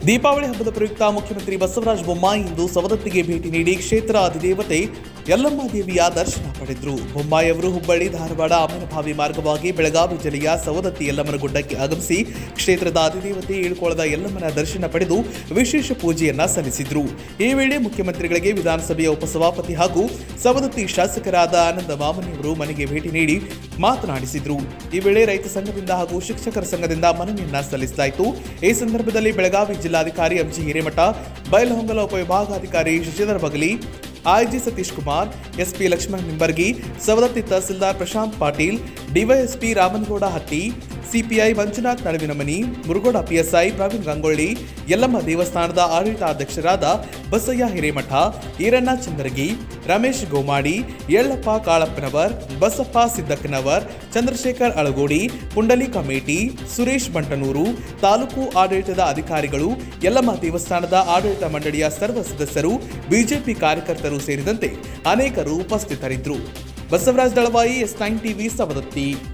ದೀಪಾವಳಿ ಹಬ್ಬದ ಪ್ರಯುಕ್ತ ಮುಖ್ಯಮಂತ್ರಿ ಬಸವರಾಜ ಬೊಮ್ಮಾಯಿ ಇಂದು ಸವದತ್ತಿಗೆ ಭೇಟಿ ನೀಡಿ ಕ್ಷೇತ್ರ ಅಧಿದೇವತೆ ಯಲ್ಲಮ್ಮ ದೇವಿಯ ದರ್ಶನ ಪಡೆದರು ಬೊಮ್ಮಾಯಿ ಅವರು ಹುಬ್ಬಳ್ಳಿ ಧಾರವಾಡ ಅಮ್ಮನಭಾವಿ ಮಾರ್ಗವಾಗಿ ಬೆಳಗಾವಿ ಜಿಲ್ಲೆಯ ಸವದತ್ತಿ ಯಲ್ಲಮ್ಮನ ಗುಡ್ಡಕ್ಕೆ ಆಗಮಿಸಿ ಕ್ಷೇತ್ರದ ಅಧಿದೇವತೆ ಏಳ್ಕೊಳದ ಯಲ್ಲಮ್ಮನ ದರ್ಶನ ಪಡೆದು ವಿಶೇಷ ಪೂಜೆಯನ್ನ ಸಲ್ಲಿಸಿದ್ರು ಈ ವೇಳೆ ಮುಖ್ಯಮಂತ್ರಿಗಳಿಗೆ ವಿಧಾನಸಭೆಯ ಉಪಸಭಾಪತಿ ಹಾಗೂ ಸವದತ್ತಿ ಶಾಸಕರಾದ ಆನಂದ ಮಾಮನಿಯವರು ಮನೆಗೆ ಭೇಟಿ ನೀಡಿ ಮಾತನಾಡಿಸಿದ್ರು ಈ ವೇಳೆ ರೈತ ಸಂಘದಿಂದ ಹಾಗೂ ಶಿಕ್ಷಕರ ಸಂಘದಿಂದ ಮನವಿಯನ್ನ ಸಲ್ಲಿಸಲಾಯಿತು ಈ ಸಂದರ್ಭದಲ್ಲಿ ಬೆಳಗಾವಿ ಜಿಲ್ಲಾಧಿಕಾರಿ ಎಂಜಿ ಹಿರೇಮಠ ಬೈಲಹೊಂಗಲ ಉಪವಿಭಾಗಾಧಿಕಾರಿ Shashidhar Bagali IG Satish Kumar SP Laxman Nimbargi Savadatti tahsildar Prashant Patil DYSP Ramanagouda Hatti CPI Manjunath Naduvinamani Murugod PSI Praveen Gangolli Yellamma ದೇವಸ್ಥಾನದ ಆಡಳಿತಾಧ್ಯಕ್ಷರಾದ ಬಸಯ್ಯ ಹಿರೇಮಠ ಈರಣ್ಣ ಚಂದರಗಿ ರಮೇಶ್ ಗೋಮಾಡಿ ಯಳ್ಳಪ್ಪ ಕಾಳಪ್ಪನವರ್ ಬಸಪ್ಪ ಸಿದ್ದಕ್ಕನವರ್ ಚಂದ್ರಶೇಖರ್ ಅಳಗೋಡಿ ಪುಂಡಲಿ ಕಮೇಟಿ ಸುರೇಶ್ ಬಂಟನೂರು ತಾಲೂಕು ಆಡಳಿತದ ಅಧಿಕಾರಿಗಳು ಯಲ್ಲಮ್ಮ ದೇವಸ್ಥಾನದ ಆಡಳಿತ ಮಂಡಳಿಯ ಸರ್ವ ಸದಸ್ಯರು ಬಿಜೆಪಿ ಕಾರ್ಯಕರ್ತರು ಸೇರಿದಂತೆ ಅನೇಕರು ಉಪಸ್ಥಿತರಿದ್ದರು Basavaraj Dalavayi S nine TV Savadatti